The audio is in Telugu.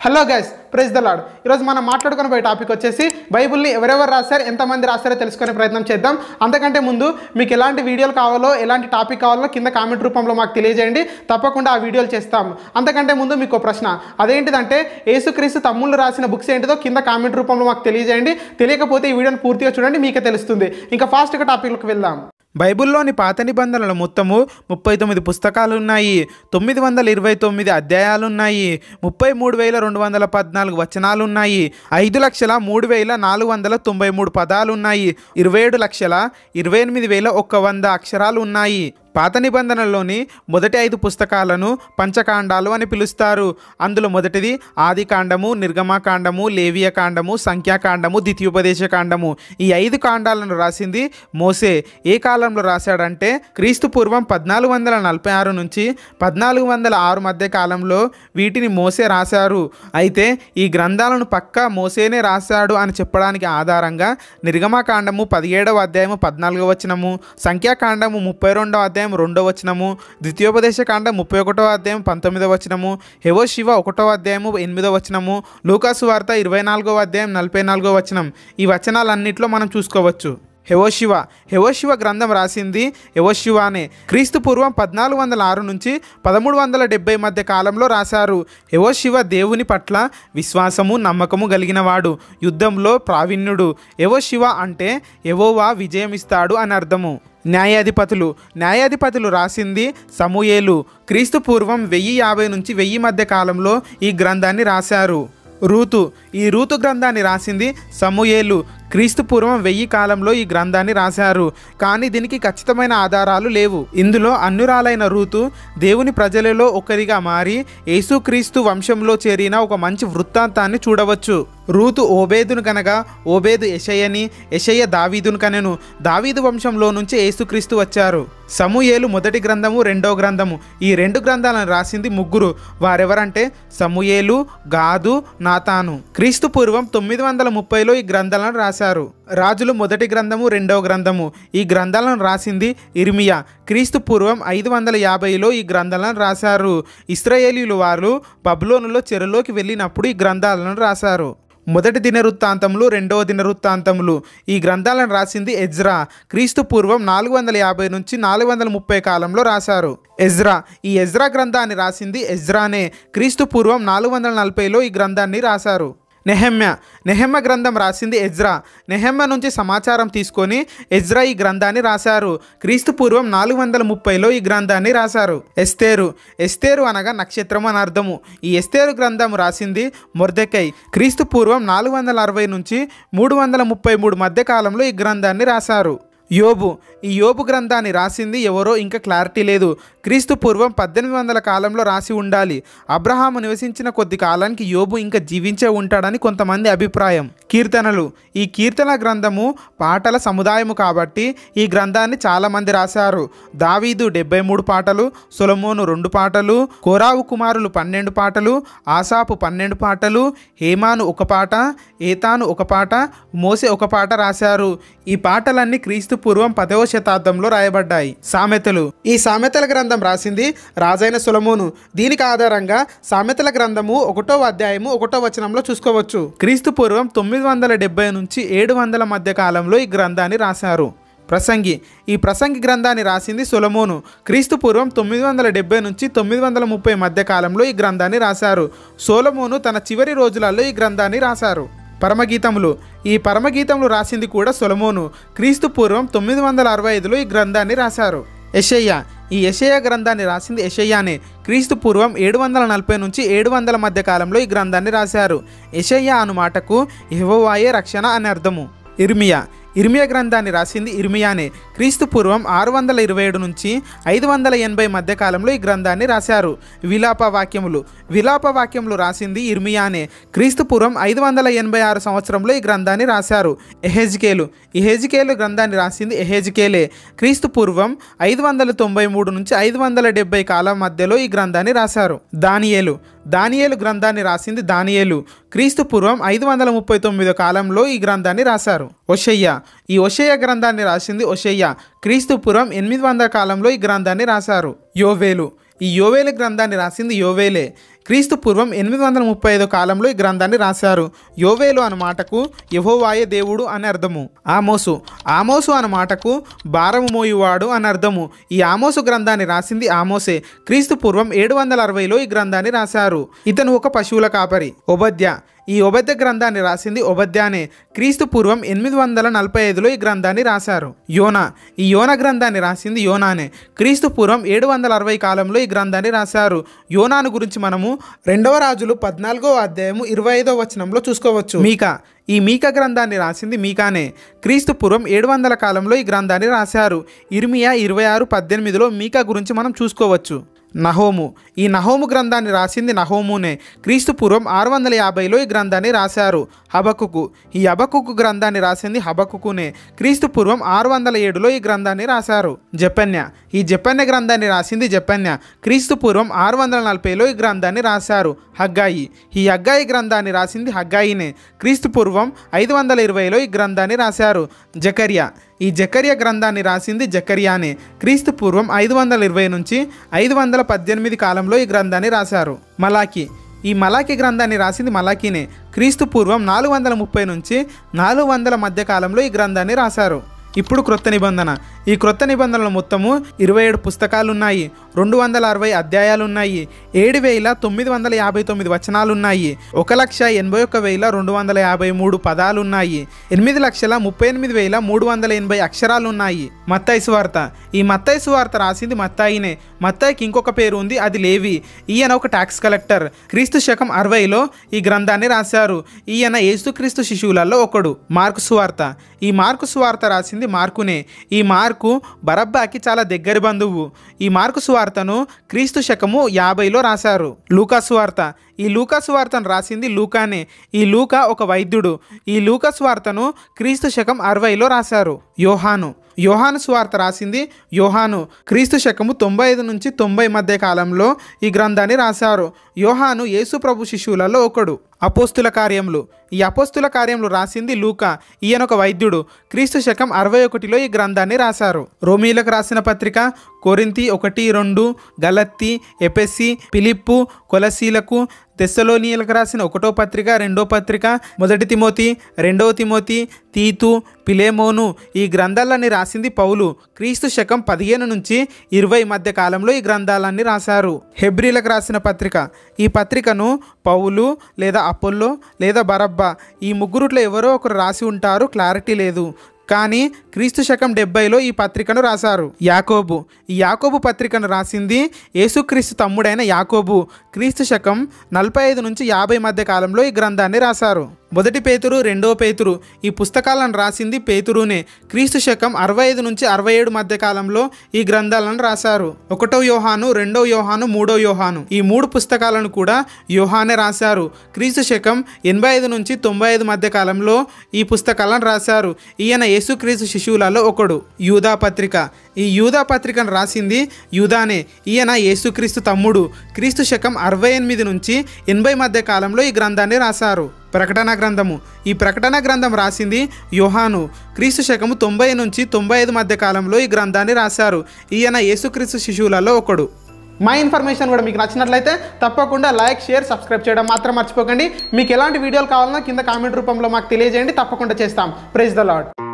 hello guys press the load ఈరోజు మనం మాట్లాడుకునే పోయే టాపిక్ వచ్చేసి బైబిల్ని ఎవరెవరు రాశారు ఎంతమంది రాశారో తెలుసుకునే ప్రయత్నం చేద్దాం అంతకంటే ముందు మీకు ఎలాంటి వీడియోలు కావాలో ఎలాంటి టాపిక్ కావాలో కింద కామెంట్ రూపంలో మాకు తెలియజేయండి తప్పకుండా ఆ వీడియోలు చేస్తాం అంతకంటే ముందు మీకు ఒక ప్రశ్న అదేంటిదంటే యేసుక్రీస్తు తమ్ముళ్ళు రాసిన బుక్స్ ఏంటిదో కింద కామెంట్ రూపంలో మాకు తెలియజేయండి తెలియకపోతే ఈ వీడియోని పూర్తిగా చూడండి మీకే తెలుస్తుంది ఇంకా ఫాస్ట్గా టాపిక్లోకి వెళ్దాం బైబిల్లోని పాత నిబంధనలు మొత్తము ముప్పై తొమ్మిది పుస్తకాలు ఉన్నాయి తొమ్మిది వందల ఇరవై తొమ్మిది అధ్యాయాలు ఉన్నాయి ముప్పై మూడు వేల రెండు వందల పద్నాలుగు వచనాలు ఉన్నాయి ఐదు లక్షల మూడు వేల నాలుగు వందల తొంభై మూడు పదాలు ఉన్నాయి ఇరవై ఏడు లక్షల ఇరవై ఎనిమిది వేల ఒక్క వంద అక్షరాలు ఉన్నాయి పాత నిబంధనల్లోని మొదటి ఐదు పుస్తకాలను పంచకాండాలు అని పిలుస్తారు అందులో మొదటిది ఆది కాండము నిర్గమాకాండము లేవియ కాండము సంఖ్యాకాండము ద్వితీయోపదేశ కాండము ఈ ఐదు కాండాలను రాసింది మోసే ఏ కాలంలో రాశాడంటే క్రీస్తు పూర్వం పద్నాలుగు వందల నలభై ఆరు నుంచి పద్నాలుగు వందల ఆరు మధ్య కాలంలో వీటిని మోసే రాశారు అయితే ఈ గ్రంథాలను పక్కా మోసేనే రాశాడు అని చెప్పడానికి ఆధారంగా నిర్గమాకాండము పదిహేడవ అధ్యాయము పద్నాలుగవ వచనము సంఖ్యాకాండము ముప్పై రెండవ అధ్యాయం రెండవ వచనము ద్వితీయోపదేశ కాండం ముప్పై ఒకటవ అధ్యాయం పంతొమ్మిదవ వచనము హెవో శివ ఒకటవ అధ్యాయము ఎనిమిదవ వచనము లూకాసు వార్త ఇరవై నాలుగవ అధ్యాయం నలభై నాలుగవ వచనం ఈ వచనాలన్నింటిలో మనం చూసుకోవచ్చు హెవోశివ హెవోశివ గ్రంథం రాసింది హెవోశివానే క్రీస్తు పూర్వం పద్నాలుగు వందల ఆరు నుంచి పదమూడు వందల డెబ్బై మధ్య కాలంలో రాశారు హెవోశివ దేవుని పట్ల విశ్వాసము నమ్మకము కలిగినవాడు యుద్ధంలో ప్రావీణ్యుడు హెవోశివ అంటే ఎవోవా విజయమిస్తాడు అని అర్థము న్యాయాధిపతులు న్యాయాధిపతులు రాసింది సమూయేలు క్రీస్తు పూర్వం వెయ్యి యాభై నుంచి వెయ్యి మధ్య కాలంలో ఈ గ్రంథాన్ని రాశారు రూతు ఈ రూతు గ్రంథాన్ని రాసింది సమూయేలు క్రీస్తు పూర్వం వెయ్యి కాలంలో ఈ గ్రంథాన్ని రాశారు కానీ దీనికి ఖచ్చితమైన ఆధారాలు లేవు ఇందులో అన్నురాలైన రూతు దేవుని ప్రజలలో ఒకరిగా మారి యేసుక్రీస్తు వంశంలో చేరిన ఒక మంచి వృత్తాంతాన్ని చూడవచ్చు రూతు ఓబేదును కనగా ఓబేదు యషయ్యని యషయ్య దావీదును కనెను దావీదు వంశంలో నుంచి యేసుక్రీస్తు వచ్చారు సమూయేలు మొదటి గ్రంథము రెండో గ్రంథము ఈ రెండు గ్రంథాలను రాసింది ముగ్గురు వారెవరంటే సమూయేలు గాదు నాతాను క్రీస్తు పూర్వం తొమ్మిది వందల ముప్పైలో ఈ గ్రంథాలను రాశారు రాజులు మొదటి గ్రంథము రెండవ గ్రంథము ఈ గ్రంథాలను రాసింది ఇర్మియా క్రీస్తు పూర్వం ఐదు వందల యాభైలో ఈ గ్రంథాలను రాశారు ఇస్రాయేలీలు వారు బబులోనులో చెరలోకి వెళ్ళినప్పుడు ఈ గ్రంథాలను రాశారు మొదటి దినవృత్తాంతములు రెండవ దినవృత్తాంతములు ఈ గ్రంథాలను రాసింది ఎజ్రా క్రీస్తు పూర్వం నాలుగు వందల యాభై నుంచి నాలుగు వందల ముప్పై కాలంలో రాశారు ఎజ్రా ఈ ఎజ్రా గ్రంథాన్ని రాసింది ఎజ్రానే క్రీస్తు పూర్వం నాలుగు వందల నలభైలో ఈ గ్రంథాన్ని రాశారు నెహమ్య నెహమ్య గ్రంథం రాసింది ఎజ్రా నెహమ్య నుంచి సమాచారం తీసుకొని ఎజ్రా ఈ గ్రంథాన్ని రాశారు క్రీస్తు పూర్వం నాలుగు వందల ముప్పైలో ఈ గ్రంథాన్ని రాశారు ఎస్తేరు ఎస్తేరు అనగా నక్షత్రం అని అర్థము ఈ ఎస్తేరు గ్రంథం రాసింది మొర్దెకై క్రీస్తు పూర్వం నాలుగు వందల అరవై నుంచి మూడు వందల ముప్పై మూడు మధ్య కాలంలో ఈ గ్రంథాన్ని రాశారు యోబు ఈ యోబు గ్రంథాన్ని రాసింది ఎవరో ఇంకా క్లారిటీ లేదు క్రీస్తు పూర్వం పద్దెనిమిది వందల కాలంలో రాసి ఉండాలి అబ్రహాము నివసించిన కొద్ది కాలానికి యోబు ఇంకా జీవించే ఉంటాడని కొంతమంది అభిప్రాయం కీర్తనలు ఈ కీర్తన గ్రంథము పాటల సముదాయము కాబట్టి ఈ గ్రంథాన్ని చాలామంది రాశారు దావీదు డెబ్బై మూడు పాటలు సొలమోను రెండు పాటలు కోరావు కుమారులు పన్నెండు పాటలు ఆసాపు పన్నెండు పాటలు హేమాను ఒక పాట ఏతాను ఒక పాట మోసే ఒక పాట రాశారు ఈ పాటలన్నీ క్రీస్తు పూర్వం పదవ శతాబ్దంలో రాయబడ్డాయి సామెతలు ఈ సామెతల గ్రంథం రాసింది రాజైన సులమోను దీనికి ఆధారంగా సామెతల గ్రంథము ఒకటో అధ్యాయము ఒకటో వచనంలో చూసుకోవచ్చు క్రీస్తు పూర్వం తొమ్మిది వందల డెబ్బై నుంచి ఏడు వందల మధ్య కాలంలో ఈ గ్రంథాన్ని రాశారు ప్రసంగి ఈ ప్రసంగి గ్రంథాన్ని రాసింది సొలమోను క్రీస్తు పూర్వం తొమ్మిది వందల డెబ్బై నుంచి తొమ్మిది వందల ముప్పై మధ్య కాలంలో ఈ గ్రంథాన్ని రాశారు సోలమోను తన చివరి రోజులలో ఈ గ్రంథాన్ని రాశారు పరమగీతములు ఈ పరమగీతములు రాసింది కూడా సొలమోను క్రీస్తు పూర్వం తొమ్మిది వందల అరవై ఐదులో ఈ గ్రంథాన్ని రాశారు యషయ్య ఈ యషయ గ్రంథాన్ని రాసింది యషయ్యానే క్రీస్తు పూర్వం ఏడు వందల నలభై నుంచి ఏడు వందల మధ్య కాలంలో ఈ గ్రంథాన్ని రాశారు యషయ్య అను మాటకు యెహోవాయే రక్షణ అని అర్థము ఇర్మియా ఇర్మియా గ్రంథాన్ని రాసింది ఇర్మియానే క్రీస్తు పూర్వం ఆరు వందల ఇరవై ఏడు నుంచి ఐదు వందల ఎనభై మధ్య కాలంలో ఈ గ్రంథాన్ని రాశారు విలాప వాక్యములు విలాప వాక్యములు రాసింది ఇర్మియానే క్రీస్తు పూర్వం ఐదు వందల ఎనభై ఆరు సంవత్సరంలో ఈ గ్రంథాన్ని రాశారు ఎహెజ్కేలు ఈ హెజ్కేలు గ్రంథాన్ని రాసింది ఎహెజ్కేలే క్రీస్తు పూర్వం ఐదు వందల తొంభై మూడు నుంచి ఐదు వందల డెబ్బై కాలం మధ్యలో ఈ గ్రంథాన్ని రాశారు దానియేలు దానియేలు గ్రంథాన్ని రాసింది దానియేలు క్రీస్తు పూర్వం ఐదు వందల ముప్పై తొమ్మిదో కాలంలో ఈ గ్రంథాన్ని రాశారు ఒషయ్య ఈ ఒషయ్య గ్రంథాన్ని రాసింది ఒషయ్య క్రీస్తు పూర్వం ఎనిమిది వందల కాలంలో ఈ గ్రంథాన్ని రాశారు యోవేలు ఈ యోవేలు గ్రంథాన్ని రాసింది యోవేలే క్రీస్తు పూర్వం ఎనిమిది వందల ముప్పై ఐదో కాలంలో ఈ గ్రంథాన్ని రాశారు యోవేలు అన్న మాటకు యహోవాయే దేవుడు అని అర్థము ఆమోసు ఆమోసు అన్న మాటకు భారము మోయువాడు అని అర్థము ఈ ఆమోసు గ్రంథాన్ని రాసింది ఆమోసే క్రీస్తు పూర్వం ఏడు వందల అరవైలో ఈ గ్రంథాన్ని రాశారు ఇతను ఒక పశువుల కాపరి ఒబద్య ఈ ఒబద్య గ్రంథాన్ని రాసింది ఒబద్యానే క్రీస్తు పూర్వం ఎనిమిది వందల నలభై ఐదులో ఈ గ్రంథాన్ని రాశారు యోనా ఈ యోన గ్రంథాన్ని రాసింది యోనానే క్రీస్తు పూర్వం ఏడు వందల అరవై కాలంలో ఈ గ్రంథాన్ని రాశారు యోనాను గురించి మనము రెండవ రాజులు పద్నాలుగో అధ్యాయము ఇరవై ఐదో వచనంలో చూసుకోవచ్చు మీకా ఈ మీక గ్రంథాన్ని రాసింది మీకానే క్రీస్తు పూర్వం ఏడు వందల కాలంలో ఈ గ్రంథాన్ని రాశారు ఇర్మియా ఇరవై ఆరు పద్దెనిమిదిలో మీకా గురించి మనం చూసుకోవచ్చు నహోము ఈ నహోము గ్రంథాన్ని రాసింది నహోమునే క్రీస్తు పూర్వం ఆరు వందల యాభైలో ఈ గ్రంథాన్ని రాశారు హబకుకు ఈ హబకుకు గ్రంథాన్ని రాసింది హబకుకునే క్రీస్తు పూర్వం ఆరు వందల ఏడులో ఈ గ్రంథాన్ని రాశారు జపన్య ఈ జపన్య గ్రంథాన్ని రాసింది జపన్య క్రీస్తు పూర్వం ఆరు వందల నలభైలో ఈ గ్రంథాన్ని రాశారు హగ్గాయి ఈ హగ్గాయి గ్రంథాన్ని రాసింది హగ్గాయినే క్రీస్తు పూర్వం ఐదు వందల ఇరవైలో ఈ గ్రంథాన్ని రాశారు జకర్యా ఈ జకర్య గ్రంథాన్ని రాసింది జకర్యానే క్రీస్తు పూర్వం ఐదు వందల ఇరవై నుంచి ఐదు వందల పద్దెనిమిది కాలంలో ఈ గ్రంథాన్ని రాశారు మలాకి ఈ మలాకి గ్రంథాన్ని రాసింది మలాకీనే క్రీస్తు పూర్వం నాలుగు వందల ముప్పై నుంచి నాలుగు వందల మధ్య కాలంలో ఈ గ్రంథాన్ని రాశారు ఇప్పుడు క్రొత్త నిబంధన ఈ క్రొత్త నిబంధనలు మొత్తము ఇరవై ఏడు పుస్తకాలు ఉన్నాయి రెండు వందల అరవై అధ్యాయాలు ఉన్నాయి ఏడు వేల తొమ్మిది వందల యాభై తొమ్మిది వచనాలు ఉన్నాయి ఒక లక్ష ఎనభై ఒక్క వేల రెండు వందల యాభై మూడు పదాలు ఉన్నాయి ఎనిమిది లక్షల ముప్పై ఎనిమిది వేల మూడు వందల ఎనభై అక్షరాలు ఉన్నాయి మత్తాయి సువార్త ఈ మత్తాయి సువార్త రాసింది మత్తాయినే మత్తాయికి ఇంకొక పేరు ఉంది అది లేవి ఈయన ఒక ట్యాక్స్ కలెక్టర్ క్రీస్తు శకం అరవైలో ఈ గ్రంథాన్ని రాశారు ఈయన యేసుక్రీస్తు శిశువులలో ఒకడు మార్కు సువార్త ఈ మార్కు సువార్త రాసింది మార్కునే ఈ మార్కు బరబ్బాకి చాలా దగ్గరి బంధువు ఈ మార్కు సువార్తను క్రీస్తు శకము యాభైలో రాశారు లూకా సువార్త ఈ లూకా సువార్తను రాసింది లూకానే ఈ లూకా ఒక వైద్యుడు ఈ లూకా సువార్తను క్రీస్తు శకం అరవైలో రాశారు యోహాను యోహాను సువార్త రాసింది యోహాను క్రీస్తు శకము తొంభై ఐదు నుంచి తొంభై మధ్య కాలంలో ఈ గ్రంథాన్ని రాశారు యోహాను యేసు ప్రభు శిశువులలో ఒకడు అపోస్తుల కార్యములు ఈ అపోస్తుల కార్యములు రాసింది లూకా ఈయన ఒక వైద్యుడు క్రీస్తు శకం అరవై ఒకటిలో ఈ గ్రంథాన్ని రాశారు రోమీలకు రాసిన పత్రిక కొరింతి ఒకటి రెండు గలత్తి ఎపెస్సి పిలిప్పు కొలసీలకు తెస్సలోనియలకు రాసిన ఒకటో పత్రిక రెండో పత్రిక మొదటి తిమోతి రెండవ తిమోతి తీతు పిలేమోను ఈ గ్రంథాలన్నీ రాసింది పౌలు క్రీస్తు శకం పదిహేను నుంచి ఇరవై మధ్య కాలంలో ఈ గ్రంథాలన్నీ రాశారు హెబ్రిలకు రాసిన పత్రిక ఈ పత్రికను పౌలు లేదా అపోల్లో లేదా బరబ్బా ఈ ముగ్గురుట్లో ఎవరో ఒకరు రాసి ఉంటారు క్లారిటీ లేదు కానీ క్రీస్తు శకం డెబ్బైలో ఈ పత్రికను రాశారు యాకోబు ఈ యాకోబు పత్రికను రాసింది యేసుక్రీస్తు తమ్ముడైన యాకోబు క్రీస్తు శకం నలభై ఐదు నుంచి యాభై మధ్య కాలంలో ఈ గ్రంథాన్ని రాశారు మొదటి పేతురు రెండవ పేతురు ఈ పుస్తకాలను రాసింది పేతురునే క్రీస్తు శకం అరవై ఐదు నుంచి అరవై ఏడు మధ్య కాలంలో ఈ గ్రంథాలను రాశారు ఒకటో యోహాను రెండో యోహాను మూడో యోహాను ఈ మూడు పుస్తకాలను కూడా యోహానే రాశారు క్రీస్తు శకం ఎనభై ఐదు నుంచి తొంభై ఐదు మధ్య కాలంలో ఈ పుస్తకాలను రాశారు ఈయన యేసుక్రీస్తు శిశువులలో ఒకడు యూదా పత్రిక ఈ యూదా పత్రికను రాసింది యూదానే ఈయన యేసుక్రీస్తు తమ్ముడు క్రీస్తు శకం అరవై ఎనిమిది నుంచి ఎనభై మధ్య కాలంలో ఈ గ్రంథాన్ని రాశారు ప్రకటన గ్రంథము ఈ ప్రకటన గ్రంథం రాసింది యోహాను క్రీస్తు శకము తొంభై నుంచి తొంభై ఐదు మధ్య కాలంలో ఈ గ్రంథాన్ని రాశారు ఈయన యేసుక్రీస్తు శిశువులలో ఒకడు మా ఇన్ఫర్మేషన్ కూడా మీకు నచ్చినట్లయితే తప్పకుండా లైక్ షేర్ సబ్స్క్రైబ్ చేయడం మాత్రం మర్చిపోకండి మీకు ఎలాంటి వీడియోలు కావాలన్నా కింద కామెంట్ రూపంలో మాకు తెలియజేయండి తప్పకుండా చేస్తాం ప్రైజ్ ద లాడ్